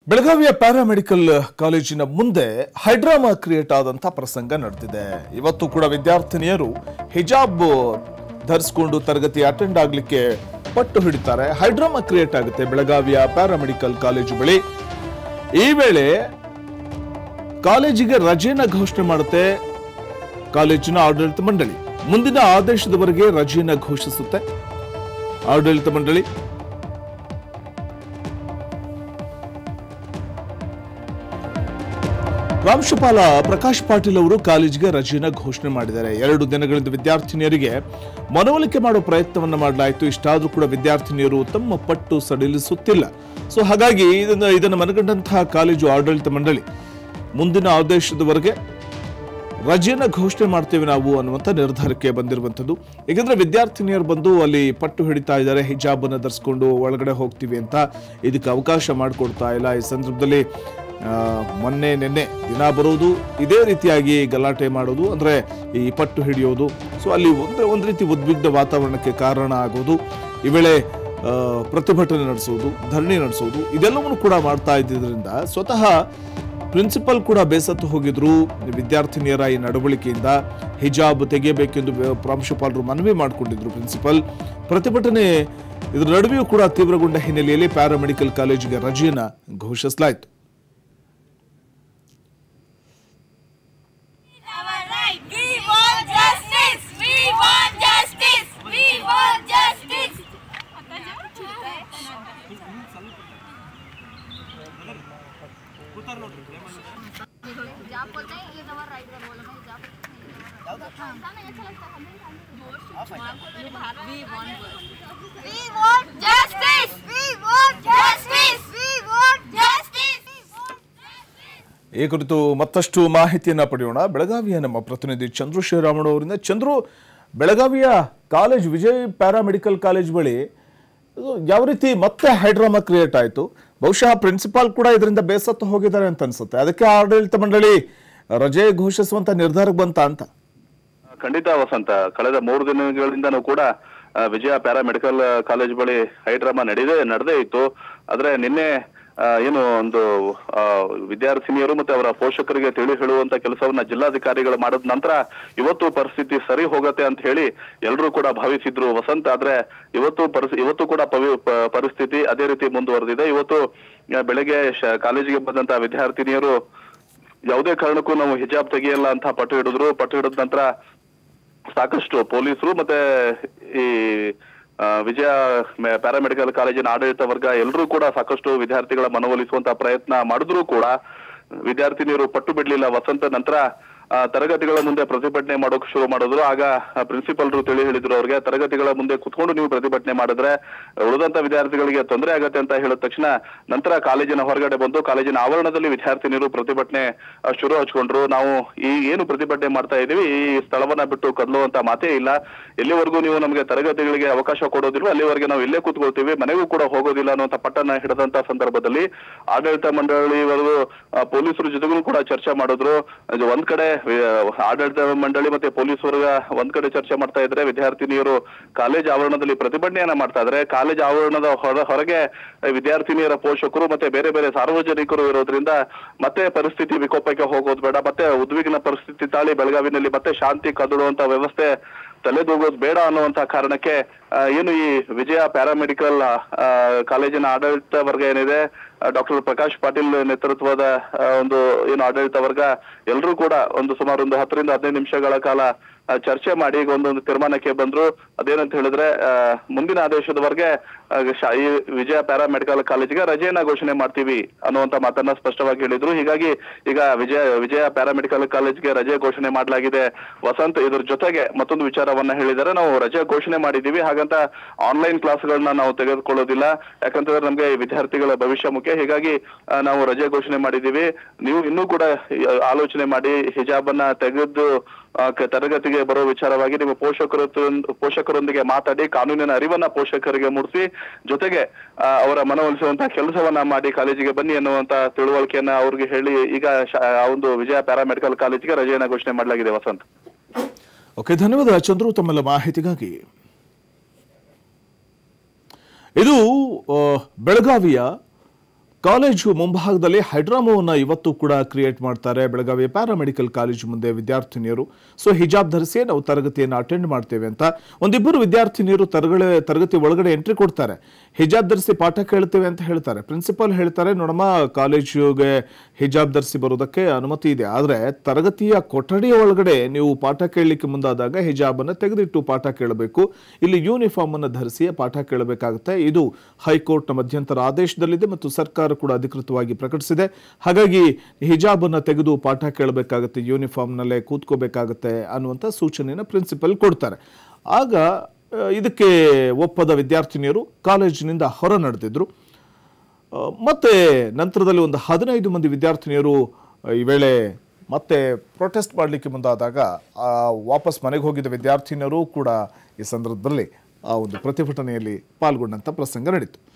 ಬೆಳಗಾವಿಯ ಪ್ಯಾರಾಮೆಡಿಕಲ್ ಕಾಲೇಜಿನ ಮುಂದೆ ಹೈಡ್ರಾಮಾ ಕ್ರಿಯೇಟ್ ಆದಂತ ಪ್ರಸಂಗ ನಡೆದಿದೆ ಇವತ್ತು ಕೂಡ ವಿದ್ಯಾರ್ಥಿನಿಯರು ಹಿಜಾಬ್ ಧರಿಸಿಕೊಂಡು ತರಗತಿ ಅಟೆಂಡ್ ಆಗ್ಲಿಕ್ಕೆ ಪಟ್ಟು ಹಿಡಿತಾರೆ ಹೈಡ್ರಾಮಾ ಕ್ರಿಯೇಟ್ ಆಗುತ್ತೆ ಬೆಳಗಾವಿಯ ಪ್ಯಾರಾಮೆಡಿಕಲ್ ಕಾಲೇಜು ಬಳಿ ಈ ವೇಳೆ ಕಾಲೇಜಿಗೆ ರಜೆನ ಘೋಷಣೆ ಮಾಡುತ್ತೆ ಕಾಲೇಜಿನ ಆಡಳಿತ ಮಂಡಳಿ ಮುಂದಿನ ಆದೇಶದವರೆಗೆ ರಜೆಯನ್ನ ಘೋಷಿಸುತ್ತೆ ಆಡಳಿತ ಮಂಡಳಿ ಪ್ರಾಂಶುಪಾಲ ಪ್ರಕಾಶ್ ಪಾಟೀಲ್ ಅವರು ಕಾಲೇಜಿಗೆ ರಜೆಯನ್ನ ಘೋಷಣೆ ಮಾಡಿದ್ದಾರೆ ಎರಡು ದಿನಗಳಿಂದ ವಿದ್ಯಾರ್ಥಿನಿಯರಿಗೆ ಮನವೊಲಿಕೆ ಮಾಡುವ ಪ್ರಯತ್ನವನ್ನ ಮಾಡಲಾಯಿತು ಇಷ್ಟಾದ್ರೂ ಕೂಡ ವಿದ್ಯಾರ್ಥಿನಿಯರು ತಮ್ಮ ಪಟ್ಟು ಸಡಿಲಿಸುತ್ತಿಲ್ಲ ಸೊ ಹಾಗಾಗಿ ಇದನ್ನು ಇದನ್ನು ಮನಗಂಡಂತಹ ಕಾಲೇಜು ಆಡಳಿತ ಮಂಡಳಿ ಮುಂದಿನ ಆದೇಶದವರೆಗೆ ರಜೆಯನ್ನ ಘೋಷಣೆ ಮಾಡ್ತೇವೆ ನಾವು ಅನ್ನುವಂಥ ನಿರ್ಧಾರಕ್ಕೆ ಬಂದಿರುವಂಥದ್ದು ಏಕೆಂದ್ರೆ ವಿದ್ಯಾರ್ಥಿನಿಯರು ಬಂದು ಅಲ್ಲಿ ಪಟ್ಟು ಹಿಡಿತಾ ಇದ್ದಾರೆ ಹಿಜಾಬ್ ಅನ್ನು ಧರಿಸ್ಕೊಂಡು ಒಳಗಡೆ ಹೋಗ್ತೀವಿ ಅಂತ ಇದಕ್ಕೆ ಅವಕಾಶ ಮಾಡಿಕೊಡ್ತಾ ಇಲ್ಲ ಈ ಸಂದರ್ಭದಲ್ಲಿ ಆ, ಮೊನ್ನೆ ನಿನ್ನೆ ದಿನ ಬರೋದು ಇದೇ ರೀತಿಯಾಗಿ ಗಲಾಟೆ ಮಾಡೋದು ಅಂದ್ರೆ ಈ ಪಟ್ಟು ಹಿಡಿಯೋದು ಸೊ ಅಲ್ಲಿ ಒಂದು ಒಂದು ರೀತಿ ಉದ್ವಿಗ್ನ ವಾತಾವರಣಕ್ಕೆ ಕಾರಣ ಆಗೋದು ಈ ವೇಳೆ ಆ, ಪ್ರತಿಭಟನೆ ನಡೆಸೋದು ಧರಣಿ ನಡೆಸೋದು ಇದೆಲ್ಲವನ್ನು ಕೂಡ ಮಾಡ್ತಾ ಇದ್ದಿದ್ರಿಂದ ಸ್ವತಃ ಪ್ರಿನ್ಸಿಪಲ್ ಕೂಡ ಬೇಸತ್ತು ಹೋಗಿದ್ರು ವಿದ್ಯಾರ್ಥಿನಿಯರ ಈ ನಡವಳಿಕೆಯಿಂದ ಹಿಜಾಬ್ ತೆಗೆಯಬೇಕೆಂದು ವ್ಯ- ಪ್ರಾಂಶುಪಾಲರು ಮನವಿ ಮಾಡಿಕೊಂಡಿದ್ರು ಪ್ರಿನ್ಸಿಪಲ್ ಪ್ರತಿಭಟನೆ ಇದರ ನಡುವೆಯೂ ಕೂಡ ತೀವ್ರಗೊಂಡ ಹಿನ್ನೆಲೆಯಲ್ಲಿ ಪ್ಯಾರಾಮೆಡಿಕಲ್ ಕಾಲೇಜಿಗೆ ರಜೆಯನ್ನ ಘೋಷಿಸಲಾಯಿತು our right. We want justice. We want justice. We want justice. हिजाब बोलते हैं ये दवा राइट कर बोलो मैं हिजाब We want justice. We want justice. We want justice. We want justice. ಈ ಕುರಿತು ಮತ್ತಷ್ಟು ಮಾಹಿತಿಯನ್ನ ಪಡೆಯೋಣ ಬೆಳಗಾವಿಯ ನಮ್ಮ ಪ್ರತಿನಿಧಿ ಚಂದ್ರು ಶ್ರೀರಾಮಣ್ಣ ಅವರಿಂದ ಚಂದ್ರು ಬೆಳಗಾವಿಯ ಕಾಲೇಜ್ ವಿಜಯ್ ಪ್ಯಾರಾಮೆಡಿಕಲ್ ಕಾಲೇಜ್ ಬಳಿ ಇದು ಯಾವ ರೀತಿ ಮತ್ತೆ ಹೈಡ್ರಾಮಾ ಕ್ರಿಯೇಟ್ ಆಯಿತು ಬಹುಶಃ ಪ್ರಿನ್ಸಿಪಾಲ್ ಕೂಡ ಇದರಿಂದ ಬೇಸತ್ತು ಹೋಗಿದ್ದಾರೆ ಅಂತ ಅನ್ಸುತ್ತೆ ಅದಕ್ಕೆ ಆಡಳಿತ ಮಂಡಳಿ ರಜೆ ಘೋಷಿಸುವಂತ ನಿರ್ಧಾರಕ್ಕೆ ಬಂತ ಅಂತ ಖಂಡಿತ ವಸಂತ ಕಳೆದ ಮೂರು ದಿನಗಳಿಂದನೂ ಕೂಡ ಆ, ವಿಜಯ ಪ್ಯಾರಾಮೆಡಿಕಲ್ ಕಾಲೇಜ್ ಬಳಿ ಹೈಡ್ರಾಮಾ ನಡೆದೇ ನಡೆದೇ ಇತ್ತು ಆದ್ರೆ ನಿನ್ನೆ ಆ, ಏನು ಒಂದು ಆ, ವಿದ್ಯಾರ್ಥಿನಿಯರು ಮತ್ತೆ ಅವರ ಪೋಷಕರಿಗೆ ತಿಳಿ ಹೇಳುವಂತ ಕೆಲಸವನ್ನ ಜಿಲ್ಲಾಧಿಕಾರಿಗಳು ಮಾಡಿದ ನಂತರ ಇವತ್ತು ಪರಿಸ್ಥಿತಿ ಸರಿ ಹೋಗತ್ತೆ ಅಂತ ಹೇಳಿ ಎಲ್ಲರೂ ಕೂಡ ಭಾವಿಸಿದ್ರು ವಸಂತ ಆದ್ರೆ ಇವತ್ತು ಪರಿಸ್ ಇವತ್ತು ಕೂಡ ಪವಿ- ಪ- ಪರಿಸ್ಥಿತಿ ಅದೇ ರೀತಿ ಮುಂದುವರೆದಿದೆ ಇವತ್ತು ಆ, ಬೆಳಗ್ಗೆ ಶ- ಕಾಲೇಜಿಗೆ ಬಂದಂತ ವಿದ್ಯಾರ್ಥಿನಿಯರು ಯಾವುದೇ ಕಾರಣಕ್ಕೂ ನಾವು ಹಿಜಾಬ್ ತೆಗೆಯಲ್ಲ ಅಂತ ಪಟ್ಟು ಹಿಡಿದ್ರು ಪಟ್ಟು ಹಿಡಿದ ನಂತರ ಸಾಕಷ್ಟು ಪೊಲೀಸರು ಮತ್ತೆ ಈ ಆ, ವಿಜಯ ಮೆ- ಪ್ಯಾರಾಮೆಡಿಕಲ್ ಕಾಲೇಜಿನ ಆಡಳಿತ ವರ್ಗ ಎಲ್ಲರೂ ಕೂಡ ಸಾಕಷ್ಟು ವಿದ್ಯಾರ್ಥಿಗಳ ಮನವೊಲಿಸುವಂತ ಪ್ರಯತ್ನ ಮಾಡಿದ್ರು ಕೂಡ ವಿದ್ಯಾರ್ಥಿನಿಯರು ಪಟ್ಟು ಬಿಡ್ಲಿಲ್ಲ ವಸಂತ ನಂತರ ಆ, ತರಗತಿಗಳ ಮುಂದೆ ಪ್ರತಿಭಟನೆ ಮಾಡೋಕೆ ಶುರು ಮಾಡಿದ್ರು ಆಗ ಪ್ರಿನ್ಸಿಪಲ್ರು ತಿಳಿ ಹೇಳಿದ್ರು ಅವ್ರಿಗೆ ತರಗತಿಗಳ ಮುಂದೆ ಕುತ್ಕೊಂಡು ನೀವು ಪ್ರತಿಭಟನೆ ಮಾಡಿದ್ರೆ ಉಳಿದಂತ ವಿದ್ಯಾರ್ಥಿಗಳಿಗೆ ತೊಂದರೆ ಆಗತ್ತೆ ಅಂತ ಹೇಳಿದ ತಕ್ಷಣ ನಂತರ ಕಾಲೇಜಿನ ಹೊರಗಡೆ ಬಂದು ಕಾಲೇಜಿನ ಆವರಣದಲ್ಲಿ ವಿದ್ಯಾರ್ಥಿನಿಯರು ಪ್ರತಿಭಟನೆ ಆ, ಶುರು ಹಚ್ಕೊಂಡ್ರು ನಾವು ಈ ಏನು ಪ್ರತಿಭಟನೆ ಮಾಡ್ತಾ ಇದೀವಿ ಈ ಸ್ಥಳವನ್ನ ಬಿಟ್ಟು ಕದಲುವಂತ ಮಾತೇ ಇಲ್ಲ ಎಲ್ಲಿವರೆಗೂ ನೀವು ನಮಗೆ ತರಗತಿಗಳಿಗೆ ಅವಕಾಶ ಕೊಡೋದಿಲ್ವೋ ಅಲ್ಲಿವರೆಗೆ ನಾವು ಇಲ್ಲೇ ಕೂತ್ಕೊಳ್ತೀವಿ ಮನೆಗೂ ಕೂಡ ಹೋಗೋದಿಲ್ಲ ಅನ್ನುವಂತ ಪಟ್ಟನ್ನ ಹಿಡಿದಂತ ಸಂದರ್ಭದಲ್ಲಿ ಆಡಳಿತ ಮಂಡಳಿಯವರು ಆ, ಪೊಲೀಸರ ಜೊತೆಗೂ ಕೂಡ ಚರ್ಚೆ ಮಾಡಿದ್ರು ಅದು ಒಂದ್ ಕಡೆ ವಿ- ಆಡಳಿತ ಮಂಡಳಿ ಮತ್ತೆ ಪೊಲೀಸ್ ವರ್ಗ ಒಂದ್ ಕಡೆ ಚರ್ಚೆ ಮಾಡ್ತಾ ಇದ್ರೆ ವಿದ್ಯಾರ್ಥಿನಿಯರು ಕಾಲೇಜ್ ಆವರಣದಲ್ಲಿ ಪ್ರತಿಭಟನೆಯನ್ನ ಮಾಡ್ತಾ ಇದ್ರೆ ಕಾಲೇಜ್ ಆವರಣದ ಹೊರ ಹೊರಗೆ ವಿದ್ಯಾರ್ಥಿನಿಯರ ಪೋಷಕರು ಮತ್ತೆ ಬೇರೆ ಬೇರೆ ಸಾರ್ವಜನಿಕರು ಇರೋದ್ರಿಂದ ಮತ್ತೆ ಪರಿಸ್ಥಿತಿ ವಿಕೋಪಕ್ಕೆ ಹೋಗೋದು ಬೇಡ ಮತ್ತೆ ಉದ್ವಿಗ್ನ ಪರಿಸ್ಥಿತಿ ತಾಳಿ ಬೆಳಗಾವಿನಲ್ಲಿ ಮತ್ತೆ ಶಾಂತಿ ಕದಡುವಂತ ವ್ಯವಸ್ಥೆ ತಲೆದೂಗೋದು ಬೇಡ ಅನ್ನುವಂತ ಕಾರಣಕ್ಕೆ ಆ, ಏನು ಈ ವಿಜಯ ಪ್ಯಾರಾಮೆಡಿಕಲ್ ಆ, ಕಾಲೇಜಿನ ಆಡಳಿತ ವರ್ಗ ಏನಿದೆ ಡಾಕ್ಟರ್ ಪ್ರಕಾಶ್ ಪಾಟೀಲ್ ನೇತೃತ್ವದ ಆ, ಒಂದು ಏನು ಆಡಳಿತ ವರ್ಗ ಎಲ್ಲರೂ ಕೂಡ ಒಂದು ಸುಮಾರು ಒಂದು ಹತ್ತರಿಂದ ಹದಿನೈದು ನಿಮಿಷಗಳ ಕಾಲ ಆ, ಚರ್ಚೆ ಮಾಡಿ ಈಗ ಒಂದೊಂದು ತೀರ್ಮಾನಕ್ಕೆ ಬಂದ್ರು ಅದೇನಂತ ಹೇಳಿದ್ರೆ ಆ, ಮುಂದಿನ ಆದೇಶದವರೆಗೆ ಆ, ಶಾ- ಈ ವಿಜಯ ಪ್ಯಾರಾಮೆಡಿಕಲ್ ಕಾಲೇಜಿಗೆ ರಜೆಯನ್ನ ಘೋಷಣೆ ಮಾಡ್ತೀವಿ ಅನ್ನುವಂತ ಮಾತನ್ನ ಸ್ಪಷ್ಟವಾಗಿ ಹೇಳಿದ್ರು ಹೀಗಾಗಿ ಈಗ ವಿಜಯ ವಿಜಯ ಪ್ಯಾರಾಮೆಡಿಕಲ್ ಕಾಲೇಜ್ಗೆ ರಜೆ ಘೋಷಣೆ ಮಾಡಲಾಗಿದೆ ವಸಂತ್ ಇದ್ರ ಜೊತೆಗೆ ಮತ್ತೊಂದು ವಿಚಾರವನ್ನ ಹೇಳಿದ್ದಾರೆ ನಾವು ರಜೆ ಘೋಷಣೆ ಮಾಡಿದೀವಿ ಹಾಗಂತ ಆನ್ಲೈನ್ ಕ್ಲಾಸ್ಗಳನ್ನ ನಾವು ತೆಗೆದುಕೊಳ್ಳೋದಿಲ್ಲ ಯಾಕಂತಂದ್ರೆ ನಮ್ಗೆ ಈ ವಿದ್ಯಾರ್ಥಿಗಳ ಭವಿಷ್ಯ ಮುಖ್ಯ ಹೀಗಾಗಿ ಆ, ನಾವು ರಜೆ ಘೋಷಣೆ ಮಾಡಿದೀವಿ ನೀವು ಇನ್ನೂ ಕೂಡ ಈ, ಆಲೋಚನೆ ಮಾಡಿ ಹಿಜಾಬನ್ನ ತೆಗೆದು ಆ, ಕ- ತರಗತಿಗೆ ಬರೋ ವಿಚಾರವಾಗಿ ನಿಮ್ಮ ಪೋಷಕರ ಪೋಷಕರೊಂದಿಗೆ ಮಾತಾಡಿ ಕಾನೂನಿನ ಅರಿವನ್ನ ಪೋಷಕರಿಗೆ ಮೂಡಿಸಿ ಜೊತೆಗೆ ಆ, ಅವರ ಮನವೊಲಿಸುವಂತ ಕೆಲಸವನ್ನ ಮಾಡಿ ಕಾಲೇಜಿಗೆ ಬನ್ನಿ ಅನ್ನುವಂತ ತಿಳುವಳಿಕೆಯನ್ನ ಅವ್ರಿಗೆ ಹೇಳಿ ಈಗ ಶಾ- ಆ ಒಂದು ವಿಜಯ ಪ್ಯಾರಾಮೆಡಿಕಲ್ ಕಾಲೇಜಿಗೆ ರಜೆಯನ್ನ ಘೋಷಣೆ ಮಾಡಲಾಗಿದೆ ವಸಂತ್ ಓಕೆ ಧನ್ಯವಾದ ಚಂದ್ರು ತಮ್ಮೆಲ್ಲ ಮಾಹಿತಿಗಾಗಿ ಇದು ಆ, ಬೆಳಗಾವಿಯ ಕಾಲೇಜು ಮುಂಭಾಗದಲ್ಲಿ ಹೈಡ್ರಾಮೋವನ್ನು ಇವತ್ತು ಕೂಡ ಕ್ರಿಯೇಟ್ ಮಾಡ್ತಾರೆ ಬೆಳಗಾವಿ ಪ್ಯಾರಾಮೆಡಿಕಲ್ ಕಾಲೇಜು ಮುಂದೆ ವಿದ್ಯಾರ್ಥಿನಿಯರು ಸೊ ಹಿಜಾಬ್ ಧರಿಸಿ ನಾವು ತರಗತಿಯನ್ನು ಅಟೆಂಡ್ ಮಾಡ್ತೇವೆ ಅಂತ ಒಂದಿಬ್ಬರು ವಿದ್ಯಾರ್ಥಿನಿಯರು ತರಗಡೆ ತರಗತಿ ಒಳಗಡೆ ಎಂಟ್ರಿ ಕೊಡ್ತಾರೆ ಹಿಜಾಬ್ ಧರಿಸಿ ಪಾಠ ಕೇಳ್ತೇವೆ ಅಂತ ಹೇಳ್ತಾರೆ ಪ್ರಿನ್ಸಿಪಾಲ್ ಹೇಳ್ತಾರೆ ನೋಡಮ್ಮ ಕಾಲೇಜುಗೆ ಹಿಜಾಬ್ ಧರಿಸಿ ಬರೋದಕ್ಕೆ ಅನುಮತಿ ಇದೆ ಆದರೆ ತರಗತಿಯ ಕೊಠಡಿಯ ಒಳಗಡೆ ನೀವು ಪಾಠ ಕೇಳಲಿಕ್ಕೆ ಮುಂದಾದಾಗ ಹಿಜಾಬನ್ನು ತೆಗೆದಿಟ್ಟು ಪಾಠ ಕೇಳಬೇಕು ಇಲ್ಲಿ ಯೂನಿಫಾರ್ಮ್ ಅನ್ನು ಧರಿಸಿಯೇ ಪಾಠ ಕೇಳಬೇಕಾಗುತ್ತೆ ಇದು ಹೈಕೋರ್ಟ್ನ ಮಧ್ಯಂತರ ಆದೇಶದಲ್ಲಿದೆ ಮತ್ತು ಸರ್ಕಾರ ಕೂಡ ಅಧಿಕೃತವಾಗಿ ಪ್ರಕಟಿಸಿದೆ ಹಾಗಾಗಿ ಹಿಜಾಬನ್ನು ತೆಗೆದು ಪಾಠ ಕೇಳಬೇಕಾಗುತ್ತೆ ಯೂನಿಫಾರ್ಮ್ನಲ್ಲೇ ಕೂತ್ಕೋಬೇಕಾಗುತ್ತೆ ಅನ್ನುವಂಥ ಸೂಚನೆಯನ್ನು ಪ್ರಿನ್ಸಿಪಲ್ ಕೊಡ್ತಾರೆ ಆಗ ಆ, ಇದಕ್ಕೆ ಒಪ್ಪದ ವಿದ್ಯಾರ್ಥಿನಿಯರು ಕಾಲೇಜಿನಿಂದ ಹೊರ ನಡೆದಿದ್ರು ಆ, ಮತ್ತೆ ನಂತರದಲ್ಲಿ ಒಂದು ಹದಿನೈದು ಮಂದಿ ವಿದ್ಯಾರ್ಥಿನಿಯರು ಆ, ಈ ವೇಳೆ ಮತ್ತೆ ಪ್ರೊಟೆಸ್ಟ್ ಮಾಡಲಿಕ್ಕೆ ಮುಂದಾದಾಗ ಆ, ವಾಪಸ್ ಮನೆಗೆ ಹೋಗಿದ್ದ ವಿದ್ಯಾರ್ಥಿನಿಯರು ಕೂಡ ಈ ಸಂದರ್ಭದಲ್ಲಿ ಆ ಒಂದು ಪ್ರತಿಭಟನೆಯಲ್ಲಿ ಪಾಲ್ಗೊಂಡಂಥ ಪ್ರಸಂಗ ನಡೀತು